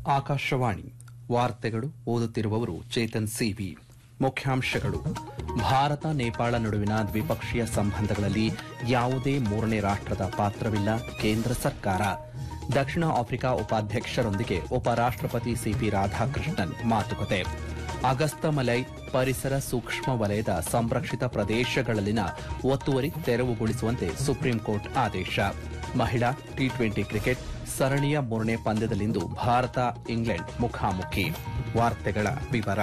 ಆಕಾಶವಾಣಿ ವಾರ್ತೆಗಳು ಓದುತ್ತಿರುವವರು ಚೇತನ್ ಸಿವಿ ಮುಖ್ಯಾಂಶಗಳು ಭಾರತ ನೇಪಾಳ ನಡುವಿನ ದ್ವಿಪಕ್ಷೀಯ ಸಂಬಂಧಗಳಲ್ಲಿ ಯಾವುದೇ ಮೂರನೇ ರಾಷ್ಟದ ಪಾತ್ರವಿಲ್ಲ ಕೇಂದ್ರ ಸರ್ಕಾರ ದಕ್ಷಿಣ ಆಫ್ರಿಕಾ ಉಪಾಧ್ಯಕ್ಷರೊಂದಿಗೆ ಉಪರಾಷ್ಟಪತಿ ಸಿಪಿ ರಾಧಾಕೃಷ್ಣನ್ ಮಾತುಕತೆ ಅಗಸ್ತಮಲೈ ಪರಿಸರ ಸೂಕ್ಷ್ಮ ವಲಯದ ಸಂರಕ್ಷಿತ ಪ್ರದೇಶಗಳಲ್ಲಿನ ಒತ್ತುವರಿ ತೆರವುಗೊಳಿಸುವಂತೆ ಸುಪ್ರೀಂ ಕೋರ್ಟ್ ಆದೇಶ ಮಹಿಳಾ ಟಿ ಟ್ವೆಂಟಿ ಕ್ರಿಕೆಟ್ ಸರಣಿಯ ಮೂರನೇ ಪಂದ್ಯದಲ್ಲಿಂದು ಭಾರತ ಇಂಗ್ಲೆಂಡ್ ಮುಖಾಮುಖಿ ವಾರ್ತೆಗಳ ವಿವರ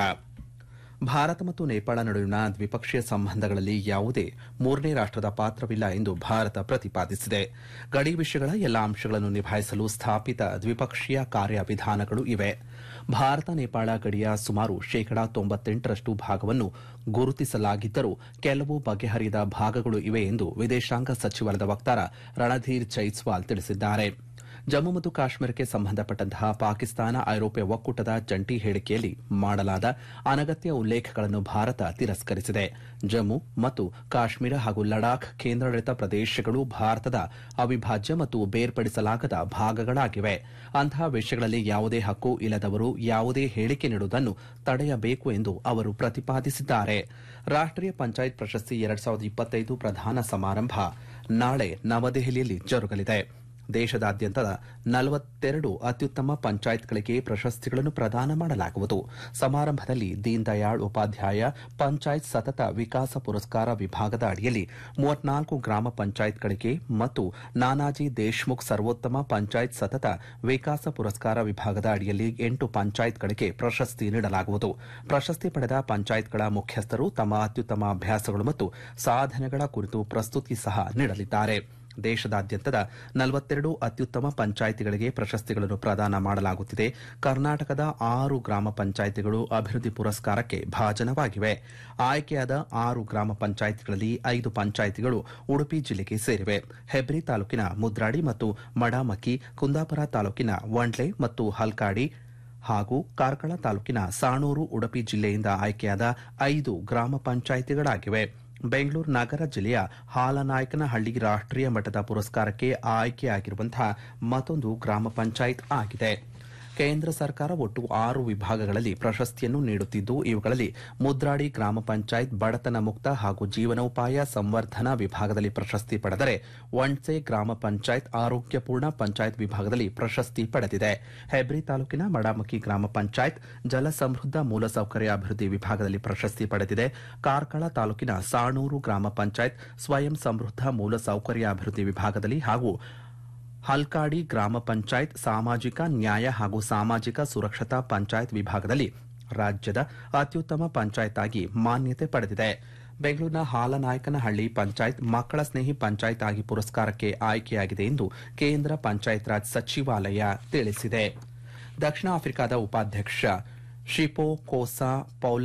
ಭಾರತ ಮತ್ತು ನೇಪಾಳ ನಡುವಿನ ದ್ವಿಪಕ್ಷೀಯ ಸಂಬಂಧಗಳಲ್ಲಿ ಯಾವುದೇ ಮೂರನೇ ರಾಷ್ಟದ ಪಾತ್ರವಿಲ್ಲ ಎಂದು ಭಾರತ ಪ್ರತಿಪಾದಿಸಿದೆ ಗಡಿ ವಿಷಯಗಳ ಎಲ್ಲಾ ಅಂಶಗಳನ್ನು ನಿಭಾಯಿಸಲು ಸ್ಥಾಪಿತ ದ್ವಿಪಕ್ಷೀಯ ಕಾರ್ಯವಿಧಾನಗಳು ಇವೆ ಭಾರತ ನೇಪಾಳ ಗಡಿಯ ಸುಮಾರು ಶೇಕಡಾ ತೊಂಬತ್ತೆಂಟರಷ್ಟು ಭಾಗವನ್ನು ಗುರುತಿಸಲಾಗಿದ್ದರೂ ಕೆಲವು ಬಗೆಹರಿಯದ ಭಾಗಗಳು ಇವೆ ಎಂದು ವಿದೇಶಾಂಗ ಸಚಿವಾಲಯದ ವಕ್ತಾರ ರಣಧೀರ್ ಜೈಸ್ವಾಲ್ ತಿಳಿಸಿದ್ದಾರೆ ಜಮ್ಮು ಮತ್ತು ಕಾಶ್ಮೀರಕ್ಕೆ ಸಂಬಂಧಪಟ್ಟಂತಹ ಪಾಕಿಸ್ತಾನ ಐರೋಪ್ಯ ಒಕ್ಕೂಟದ ಜಂಟಿ ಹೇಳಿಕೆಯಲ್ಲಿ ಮಾಡಲಾದ ಅನಗತ್ಯ ಉಲ್ಲೇಖಗಳನ್ನು ಭಾರತ ತಿರಸ್ಕರಿಸಿದೆ ಜಮ್ಮು ಮತ್ತು ಕಾಶ್ಮೀರ ಹಾಗೂ ಲಡಾಖ್ ಕೇಂದ್ರಾಡಳಿತ ಪ್ರದೇಶಗಳು ಭಾರತದ ಅವಿಭಾಜ್ಯ ಮತ್ತು ಬೇರ್ಪಡಿಸಲಾಗದ ಭಾಗಗಳಾಗಿವೆ ಅಂತಹ ವಿಷಯಗಳಲ್ಲಿ ಯಾವುದೇ ಹಕ್ಕು ಇಲ್ಲದವರು ಯಾವುದೇ ಹೇಳಿಕೆ ನೀಡುವುದನ್ನು ತಡೆಯಬೇಕು ಎಂದು ಅವರು ಪ್ರತಿಪಾದಿಸಿದ್ದಾರೆ ರಾಷ್ಟೀಯ ಪಂಚಾಯತ್ ಪ್ರಶಸ್ತಿ ಎರಡ್ ಸಾವಿರದ ಇಪ್ಪತ್ತೈದು ಪ್ರಧಾನ ಸಮಾರಂಭ ನಾಳೆ ನವದೆಹಲಿಯಲ್ಲಿ ಜರುಗಲಿದೆ ದೇಶದಾದ್ಯಂತದ ನಲವತ್ತೆರಡು ಅತ್ಯುತ್ತಮ ಪಂಚಾಯತ್ಗಳಿಗೆ ಪ್ರಶಸ್ತಿಗಳನ್ನು ಪ್ರದಾನ ಮಾಡಲಾಗುವುದು ಸಮಾರಂಭದಲ್ಲಿ ದೀನ್ ದಯಾಳ್ ಉಪಾಧ್ಯಾಯ ಪಂಚಾಯತ್ ಸತತ ವಿಕಾಸ ಪುರಸ್ಕಾರ ವಿಭಾಗದ ಅಡಿಯಲ್ಲಿ ಮೂವತ್ನಾಲ್ಕು ಗ್ರಾಮ ಪಂಚಾಯತ್ಗಳಿಗೆ ಮತ್ತು ನಾನಾಜಿ ದೇಶ್ಮುಖ್ ಸರ್ವೋತ್ತಮ ಪಂಚಾಯತ್ ಸತತ ವಿಕಾಸ ಪುರಸ್ಕಾರ ವಿಭಾಗದ ಅಡಿಯಲ್ಲಿ ಎಂಟು ಪಂಚಾಯತ್ಗಳಿಗೆ ಪ್ರಶಸ್ತಿ ನೀಡಲಾಗುವುದು ಪ್ರಶಸ್ತಿ ಪಡೆದ ಪಂಚಾಯತ್ಗಳ ಮುಖ್ಯಸ್ಥರು ತಮ್ಮ ಅತ್ಯುತ್ತಮ ಅಭ್ಯಾಸಗಳು ಮತ್ತು ಸಾಧನೆಗಳ ಕುರಿತು ಪ್ರಸ್ತುತಿ ಸಹ ನೀಡಲಿದ್ದಾರೆ ದೇಶದಾದ್ಯಂತದ ನಲವತ್ತೆರಡು ಅತ್ಯುತ್ತಮ ಪಂಚಾಯಿತಿಗಳಿಗೆ ಪ್ರಶಸ್ತಿಗಳನ್ನು ಪ್ರದಾನ ಮಾಡಲಾಗುತ್ತಿದೆ ಕರ್ನಾಟಕದ ಆರು ಗ್ರಾಮ ಪಂಚಾಯಿತಿಗಳು ಅಭಿವೃದ್ಧಿ ಪುರಸ್ಕಾರಕ್ಕೆ ಭಾಜನವಾಗಿವೆ ಆಯ್ಕೆಯಾದ ಆರು ಗ್ರಾಮ ಪಂಚಾಯಿತಿಗಳಲ್ಲಿ ಐದು ಪಂಚಾಯಿತಿಗಳು ಉಡುಪಿ ಜಿಲ್ಲೆಗೆ ಸೇರಿವೆ ಹೆಬ್ರಿ ತಾಲೂಕಿನ ಮುದ್ರಾಡಿ ಮತ್ತು ಮಡಾಮಕ್ಕಿ ಕುಂದಾಪುರ ತಾಲೂಕಿನ ವಂಡ್ಲೆ ಮತ್ತು ಹಲ್ಕಾಡಿ ಹಾಗೂ ಕಾರ್ಕಳ ತಾಲೂಕಿನ ಸಾಣೂರು ಉಡುಪಿ ಜಿಲ್ಲೆಯಿಂದ ಆಯ್ಕೆಯಾದ ಐದು ಗ್ರಾಮ ಪಂಚಾಯಿತಿಗಳಾಗಿವೆ ಬೆಂಗಳೂರು ನಗರ ಜಿಲ್ಲೆಯ ಹಾಲನಾಯಕನಹಳ್ಳಿ ರಾಷ್ಟೀಯ ಮಟ್ಟದ ಪುರಸ್ಕಾರಕ್ಕೆ ಆಯ್ಕೆಯಾಗಿರುವಂತಹ ಮತ್ತೊಂದು ಗ್ರಾಮ ಪಂಚಾಯತ್ ಆಗಿದೆ ಕೇಂದ್ರ ಸರ್ಕಾರ ಒಟ್ಟು ಆರು ವಿಭಾಗಗಳಲ್ಲಿ ಪ್ರಶಸ್ತಿಯನ್ನು ನೀಡುತ್ತಿದ್ದು ಇವುಗಳಲ್ಲಿ ಮುದ್ರಾಡಿ ಗ್ರಾಮ ಪಂಚಾಯತ್ ಬಡತನ ಮುಕ್ತ ಹಾಗೂ ಜೀವನೋಪಾಯ ಸಂವರ್ಧನಾ ವಿಭಾಗದಲ್ಲಿ ಪ್ರಶಸ್ತಿ ಪಡೆದರೆ ಒಂಡ್ಸೆ ಗ್ರಾಮ ಪಂಚಾಯತ್ ಆರೋಗ್ಯಪೂರ್ಣ ಪಂಚಾಯತ್ ವಿಭಾಗದಲ್ಲಿ ಪ್ರಶಸ್ತಿ ಪಡೆದಿದೆ ಹೆಬ್ರಿ ತಾಲೂಕಿನ ಮಡಾಮಕ್ಕಿ ಗ್ರಾಮ ಪಂಚಾಯತ್ ಜಲ ಸಮೃದ್ಧ ಮೂಲಸೌಕರ್ಯ ಅಭಿವೃದ್ಧಿ ವಿಭಾಗದಲ್ಲಿ ಪ್ರಶಸ್ತಿ ಪಡೆದಿದೆ ಕಾರ್ಕಳ ತಾಲೂಕಿನ ಸಾಣೂರು ಗ್ರಾಮ ಪಂಚಾಯತ್ ಸ್ವಯಂ ಸಮೃದ್ಧ ಮೂಲಸೌಕರ್ಯ ಅಭಿವೃದ್ಧಿ ವಿಭಾಗದಲ್ಲಿ ಹಾಗೂ ಹಲ್ಕಾಡಿ ಗ್ರಾಮ ಪಂಚಾಯತ್ ಸಾಮಾಜಿಕ ನ್ಯಾಯ ಹಾಗೂ ಸಾಮಾಜಿಕ ಸುರಕ್ಷತಾ ಪಂಚಾಯತ್ ವಿಭಾಗದಲ್ಲಿ ರಾಜ್ಯದ ಅತ್ಯುತ್ತಮ ಪಂಚಾಯತ್ ಆಗಿ ಮಾನ್ಯತೆ ಪಡೆದಿದೆ ಬೆಂಗಳೂರಿನ ಹಾಲನಾಯಕನಹಳ್ಳಿ ಪಂಚಾಯತ್ ಮಕ್ಕಳ ಸ್ನೇಹಿ ಪಂಚಾಯತ್ ಆಗಿ ಪುರಸ್ಕಾರಕ್ಕೆ ಆಯ್ಕೆಯಾಗಿದೆ ಎಂದು ಕೇಂದ್ರ ಪಂಚಾಯತ್ ರಾಜ್ ಸಚಿವಾಲಯ ತಿಳಿಸಿದೆ ದಕ್ಷಿಣ ಆಫ್ರಿಕಾದ ಉಪಾಧ್ಯಕ್ಷ ಶಿಪೋ ಕೋಸಾ ಪೌಲ್